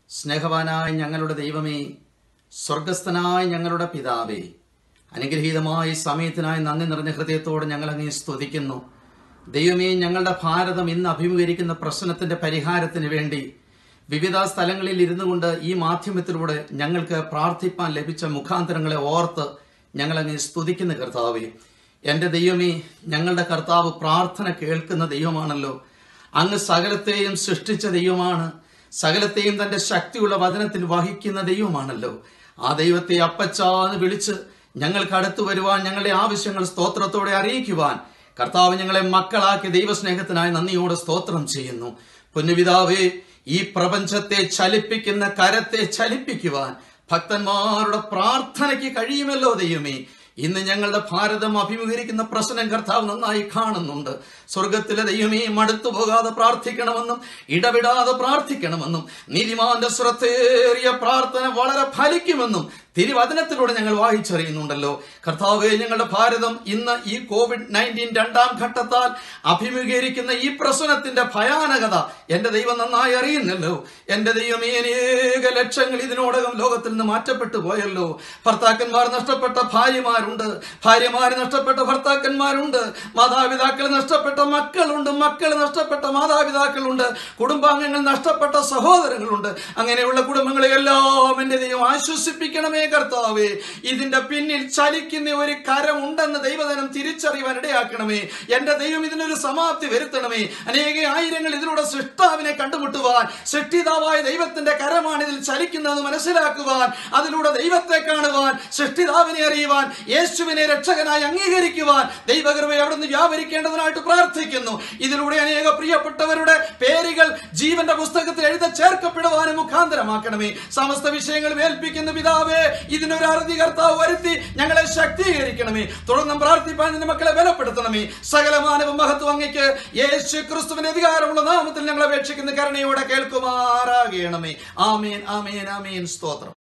സ്നേഹവാനായ ഞങ്ങളുടെ ദൈവമേ സ്വർഗസ്ഥനായ ഞങ്ങളുടെ പിതാവേ അനുഗ്രഹീതമായ ഈ സമയത്തിനായി നന്ദി നിറഞ്ഞ ഹൃദയത്തോടെ ഞങ്ങൾ അങ്ങേ സ്തുതിക്കുന്നു ദൈവമേ ഞങ്ങളുടെ ഭാരതം ഇന്ന് അഭിമുഖീകരിക്കുന്ന പ്രശ്നത്തിന്റെ പരിഹാരത്തിന് വേണ്ടി വിവിധ സ്ഥലങ്ങളിൽ ഇരുന്നു കൊണ്ട് ഈ മാധ്യമത്തിലൂടെ ഞങ്ങൾക്ക് പ്രാർത്ഥിപ്പാൻ ലഭിച്ച മുഖാന്തരങ്ങളെ ഓർത്ത് ഞങ്ങൾ അങ്ങേ സ്തുതിക്കുന്ന കർത്താവേ എന്റെ ദൈവമേ ഞങ്ങളുടെ കർത്താവ് പ്രാർത്ഥന കേൾക്കുന്ന ദൈവമാണല്ലോ അങ്ങ് സകലത്തെയും സൃഷ്ടിച്ച ദൈവമാണ് സകലത്തെയും തന്റെ ശക്തിയുള്ള വചനത്തിൽ വഹിക്കുന്ന ദൈവമാണല്ലോ ആ ദൈവത്തെ അപ്പച്ചാന്ന് വിളിച്ച് ഞങ്ങൾക്ക് അടുത്തു വരുവാൻ ഞങ്ങളുടെ ആവശ്യങ്ങൾ സ്തോത്രത്തോടെ അറിയിക്കുവാൻ കർത്താവ് ഞങ്ങളെ മക്കളാക്കി ദൈവസ്നേഹത്തിനായി നന്ദിയോടെ സ്തോത്രം ചെയ്യുന്നു പൊന്നുപിതാവേ ഈ പ്രപഞ്ചത്തെ ചലിപ്പിക്കുന്ന കരത്തെ ചലിപ്പിക്കുവാൻ ഭക്തന്മാരുടെ പ്രാർത്ഥനയ്ക്ക് കഴിയുമല്ലോ ദൈവമേ ഇന്ന് ഞങ്ങളുടെ ഭാരതം അഭിമുഖീകരിക്കുന്ന പ്രശ്നം കർത്താവ് നന്നായി കാണുന്നുണ്ട് സ്വർഗത്തിലെ ദൈവമേ മടുത്തു പോകാതെ പ്രാർത്ഥിക്കണമെന്നും ഇടവിടാതെ പ്രാർത്ഥിക്കണമെന്നും നീതിമാന്റെ ശ്രദ്ധേറിയ പ്രാർത്ഥന വളരെ ഫലിക്കുമെന്നും തിരുവചനത്തിലൂടെ ഞങ്ങൾ വായിച്ചറിയുന്നുണ്ടല്ലോ കർത്താവെ ഞങ്ങളുടെ ഭാരതം ഇന്ന് ഈ കോവിഡ് നയൻറ്റീൻ രണ്ടാം ഘട്ടത്താൽ അഭിമുഖീകരിക്കുന്ന ഈ പ്രശ്നത്തിന്റെ ഭയാനകത എന്റെ ദൈവം നന്നായി അറിയുന്നല്ലോ എന്റെ ദൈവമേ അനേക ലക്ഷങ്ങൾ ഇതിനോടകം ലോകത്തിൽ നിന്ന് മാറ്റപ്പെട്ടു പോയല്ലോ ഭർത്താക്കന്മാർ നഷ്ടപ്പെട്ട ഭാര്യമാരുണ്ട് ഭാര്യമാർ നഷ്ടപ്പെട്ട ഭർത്താക്കന്മാരുണ്ട് മാതാപിതാക്കൾ നഷ്ടപ്പെട്ട മക്കളുണ്ട് മക്കൾ നഷ്ടപ്പെട്ട മാതാപിതാക്കളുണ്ട് കുടുംബാംഗങ്ങൾ നഷ്ടപ്പെട്ട സഹോദരങ്ങളുണ്ട് അങ്ങനെയുള്ള കുടുംബങ്ങളെ എല്ലാം എന്റെ ദൈവം ആശ്വസിപ്പിക്കണമേ കർത്താവേ ഇതിന്റെ പിന്നിൽ ചലിക്കുന്ന ഒരു കരമുണ്ടെന്ന് ദൈവജനം തിരിച്ചറിയുവാൻ ഇടയാക്കണമേ എന്റെ ദൈവം ഇതിനൊരു സമാപ്തി വരുത്തണമേ അനേക ആയിരങ്ങൾ ഇതിലൂടെ സൃഷ്ടാവിനെ കണ്ടുമുട്ടുവാൻ സൃഷ്ടിതാവായ ദൈവത്തിന്റെ കരമാണ് ഇതിൽ ചലിക്കുന്നത് മനസ്സിലാക്കുവാൻ അതിലൂടെ ദൈവത്തെ കാണുവാൻ സൃഷ്ടിതാവിനെ അറിയുവാൻ യേശുവിനെ രക്ഷകനായി അംഗീകരിക്കുവാൻ ദൈവകൃപയെ അവിടുന്ന് വ്യാപരിക്കേണ്ടതിനായിട്ട് പ്രാർത്ഥിക്കുന്നു ഇതിലൂടെ അനേക പ്രിയപ്പെട്ടവരുടെ പേരുകൾ ജീവന്റെ പുസ്തകത്തിൽ എഴുത ചേർക്കപ്പെടുവാനും മുഖാന്തരമാക്കണമേ സമസ്ത വിഷയങ്ങൾ ഏൽപ്പിക്കുന്ന പിതാവേ ഇതിനൊരു അറുതി കർത്താവ് വരുത്തി ഞങ്ങളെ ശക്തീകരിക്കണമേ തുടർന്നും പ്രാർത്ഥിപ്പാൻ നിന്റെ മക്കളെ ബലപ്പെടുത്തണമേ സകല മാനവ മഹത്വം അങ്ങയ്ക്ക് യേശു ക്രിസ്തുവിന്റെ അധികാരമുള്ള നാമത്തിൽ ഞങ്ങൾ അപേക്ഷിക്കുന്ന കരുണയോടെ കേൾക്കുമാറാകണമേ ആമേൻ ആമേൻ ആമേൻ സ്തോത്രം